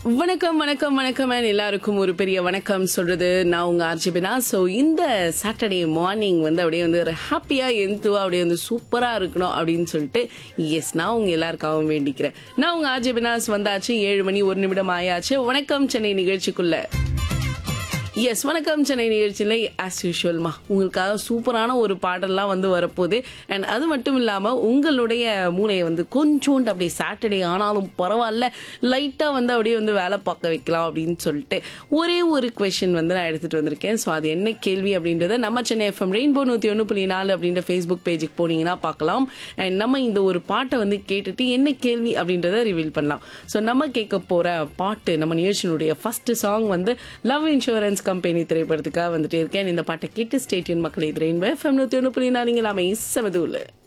வணக்கம் வணக்கம் வணக்கம் and எல்லாருக்கும் ஒரு பெரிய வணக்கம் சொல்றது நான் உங்க ஆர்ஜிபினா ஸோ இந்த சாட்டர்டே மார்னிங் வந்து அப்படியே வந்து ஒரு ஹாப்பியா எந்துவா அப்படியே வந்து சூப்பரா இருக்கணும் அப்படின்னு சொல்லிட்டு எஸ் நான் உங்க எல்லாருக்காகவும் வேண்டிக்கிறேன் நான் உங்க ஆர்ஜிபினாஸ் வந்தாச்சு ஏழு மணி ஒரு நிமிடம் ஆயாச்சு வணக்கம் சென்னை நிகழ்ச்சிக்குள்ள எஸ் வணக்கம் சென்னை நிகழ்ச்சியில் ஆஸ் யூஷுவல்மா உங்களுக்காக சூப்பரான ஒரு பாடல்லாம் வந்து வரப்போகுது அண்ட் அது மட்டும் இல்லாமல் உங்களுடைய மூளையை வந்து கொஞ்சோண்டு அப்படியே சாட்டர்டே ஆனாலும் பரவாயில்ல லைட்டாக வந்து அப்படியே வந்து வேலை பார்க்க வைக்கலாம் அப்படின்னு சொல்லிட்டு ஒரே ஒரு கொஷின் வந்து நான் எடுத்துகிட்டு வந்திருக்கேன் ஸோ அது என்ன கேள்வி அப்படின்றத நம்ம சென்னை எஃப்எம் ரெயின்போ நூற்றி ஒன்று புள்ளி நாலு அப்படின்ற ஃபேஸ்புக் பேஜுக்கு போனீங்கன்னா பார்க்கலாம் அண்ட் நம்ம இந்த ஒரு பாட்டை வந்து கேட்டுட்டு என்ன கேள்வி அப்படின்றத ரிவீல் பண்ணலாம் ஸோ நம்ம கேட்க போகிற பாட்டு நம்ம நிகழ்ச்சியினுடைய ஃபர்ஸ்ட் சாங் வந்து லவ் இன்சூரன்ஸ் கம்பெனி திரைப்படத்துக்காக வந்துட்டே இருக்கேன் இந்த பாட்டை கேட்டு ஸ்டேட்டியன் மக்களை திரையின் எஃப்எம் நூற்றி ஒன்று புள்ளி நாலுங்களாமே செமது உள்ள